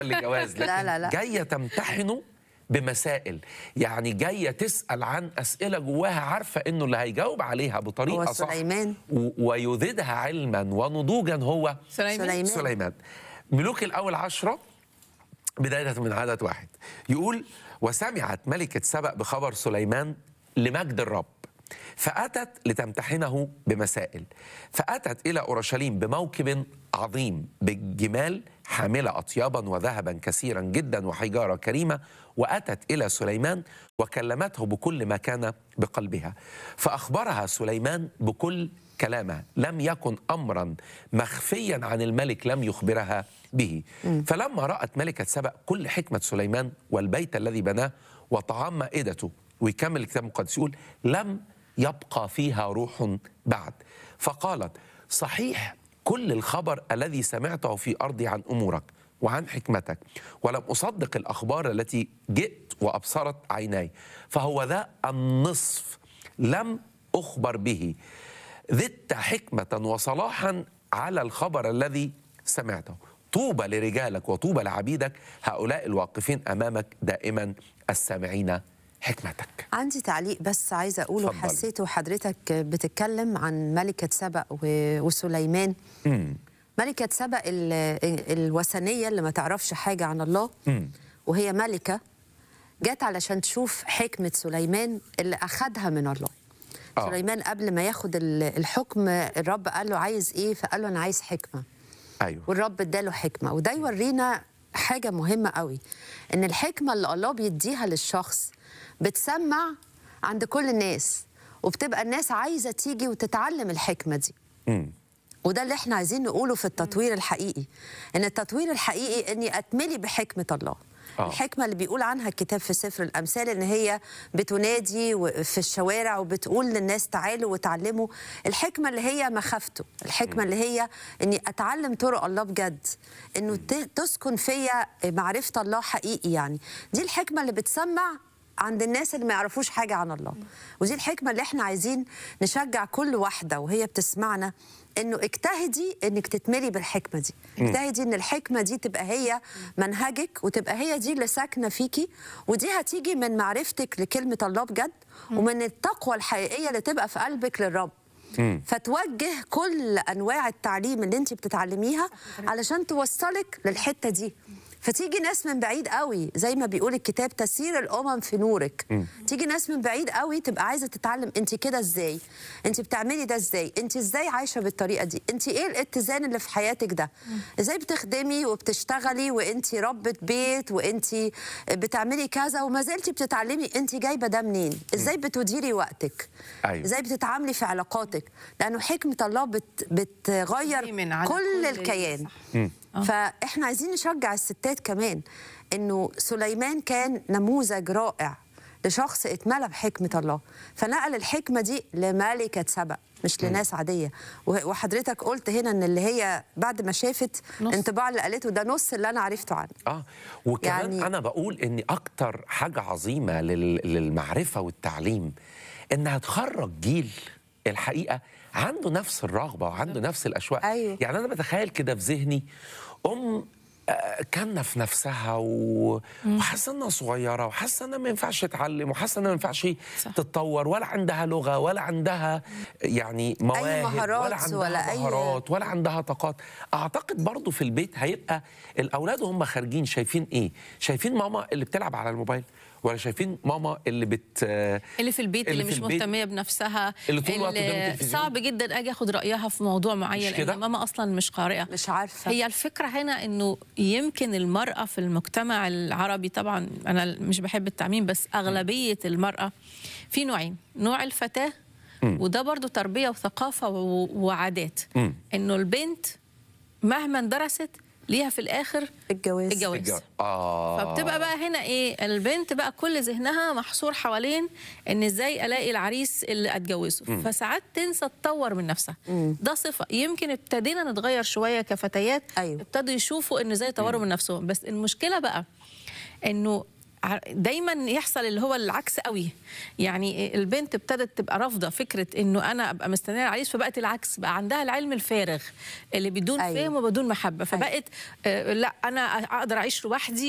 لجواز لكن لا، لا، لا. جايه تمتحنه بمسائل يعني جايه تسال عن اسئله جواها عارفه انه اللي هيجاوب عليها بطريقه هو صح سليمان. و- ويذيدها علما ونضوجا هو سليمان سليمان. سليمان ملوك الاول عشره بدايه من عدد واحد يقول وسمعت ملكه سبأ بخبر سليمان لمجد الرب فاتت لتمتحنه بمسائل فاتت الى اورشليم بموكب عظيم بالجمال حامله اطيابا وذهبا كثيرا جدا وحجاره كريمه واتت الى سليمان وكلمته بكل ما كان بقلبها فاخبرها سليمان بكل كلامها لم يكن امرا مخفيا عن الملك لم يخبرها به فلما رات ملكه سبأ كل حكمه سليمان والبيت الذي بناه وطعام مائدته ويكمل الكتاب المقدس يقول لم يبقى فيها روح بعد فقالت صحيح كل الخبر الذي سمعته في ارضي عن امورك وعن حكمتك ولم اصدق الاخبار التي جئت وابصرت عيناي فهو ذا النصف لم اخبر به ذدت حكمه وصلاحا على الخبر الذي سمعته طوبى لرجالك وطوبى لعبيدك هؤلاء الواقفين امامك دائما السامعين حكمتك عندي تعليق بس عايزه اقوله اتفضلي. حسيته حضرتك بتتكلم عن ملكه سبأ و- وسليمان ملكه سبأ ال- الوثنيه اللي ما تعرفش حاجه عن الله وهي ملكه جت علشان تشوف حكمه سليمان اللي اخذها من الله آه. سليمان قبل ما ياخد ال- الحكم الرب قال له عايز ايه فقال له انا عايز حكمه ايوه والرب اداله حكمه وده يورينا حاجه مهمه قوي ان الحكمه اللي الله بيديها للشخص بتسمع عند كل الناس وبتبقى الناس عايزه تيجي وتتعلم الحكمه دي مم. وده اللي احنا عايزين نقوله في التطوير الحقيقي ان التطوير الحقيقي اني اتملي بحكمه الله آه. آه. الحكمه اللي بيقول عنها الكتاب في سفر الامثال ان هي بتنادي و- في الشوارع وبتقول للناس تعالوا وتعلموا الحكمه اللي هي مخافته الحكمه اللي هي اني اتعلم طرق الله بجد انه ت- تسكن فيا معرفه الله حقيقي يعني دي الحكمه اللي بتسمع عند الناس اللي ما يعرفوش حاجه عن الله ودي الحكمه اللي احنا عايزين نشجع كل واحده وهي بتسمعنا انه اجتهدي انك تتملي بالحكمه دي اجتهدي ان الحكمه دي تبقى هي منهجك وتبقى هي دي اللي ساكنه فيكي ودي هتيجي من معرفتك لكلمه الله بجد ومن التقوى الحقيقيه اللي تبقى في قلبك للرب فتوجه كل انواع التعليم اللي انت بتتعلميها علشان توصلك للحته دي فتيجي ناس من بعيد قوي زي ما بيقول الكتاب تسير الامم في نورك تيجي ناس من بعيد قوي تبقى عايزه تتعلم انت كده ازاي انت بتعملي ده ازاي انت ازاي عايشه بالطريقه دي انت ايه الاتزان اللي في حياتك ده ازاي بتخدمي وبتشتغلي وانت ربة بيت وانت بتعملي كذا وما زلتي بتتعلمي انت جايبه ده منين ازاي بتديري وقتك أيوة. ازاي بتتعاملي في علاقاتك لانه حكمه الله بت بتغير بتهيمن على كل كل الكيان صح. فاحنا عايزين نشجع الستات كمان انه سليمان كان نموذج رائع لشخص اتملى بحكمه الله فنقل الحكمه دي لملكه سبأ مش لناس عاديه وه- وحضرتك قلت هنا ان اللي هي بعد ما شافت نص. انطباع اللي قالته ده نص اللي انا عرفته عنه اه وكمان يعني يعني- انا بقول ان اكتر حاجه عظيمه لل- للمعرفه والتعليم انها تخرج جيل الحقيقه عنده نفس الرغبه وعنده نفس الاشواق أيوه. يعني انا بتخيل كده في ذهني ام آه، كانة في نفسها و... وحاسه انها صغيره وحاسه انها ما ينفعش تتعلم وحاسه انها ما ينفعش صح. تتطور ولا عندها لغه ولا عندها يعني مواهب مهارات ولا عندها ولا أي- مهارات ولا عندها طاقات اعتقد برضو في البيت هيبقى الاولاد وهم خارجين شايفين ايه شايفين ماما اللي بتلعب على الموبايل ولا شايفين ماما اللي بت اللي في البيت اللي, اللي في مش البيت. مهتميه بنفسها اللي طول الوقت قدام التلفزيون. صعب جدا اجي اخد رايها في موضوع معين مش كده؟ لان ماما اصلا مش قارئه مش عارفه هي الفكرة هنا إنه يمكن المرأة في المجتمع العربي طبعا أنا مش بحب التعميم بس أغلبية المرأة في نوعين نوع الفتاة وده برضو تربية وثقافة و- وعادات مم. إنه البنت مهما درست ليها في الآخر الجواز الجواز الجار. اه فبتبقى بقى هنا ايه البنت بقى كل ذهنها محصور حوالين ان ازاي الاقي العريس اللي اتجوزه فساعات تنسى تطور من نفسها ده صفه يمكن ابتدينا نتغير شويه كفتيات أيوة. ابتدوا يشوفوا ان ازاي يطوروا من نفسهم بس المشكله بقى انه ع- دايما يحصل اللي هو العكس قوي يعني البنت ابتدت تبقى رافضه فكره انه انا ابقى مستنيه العريس فبقت العكس بقى عندها العلم الفارغ اللي بدون أيوة. فهم وبدون محبه فبقت آه لا انا اقدر اعيش لوحدي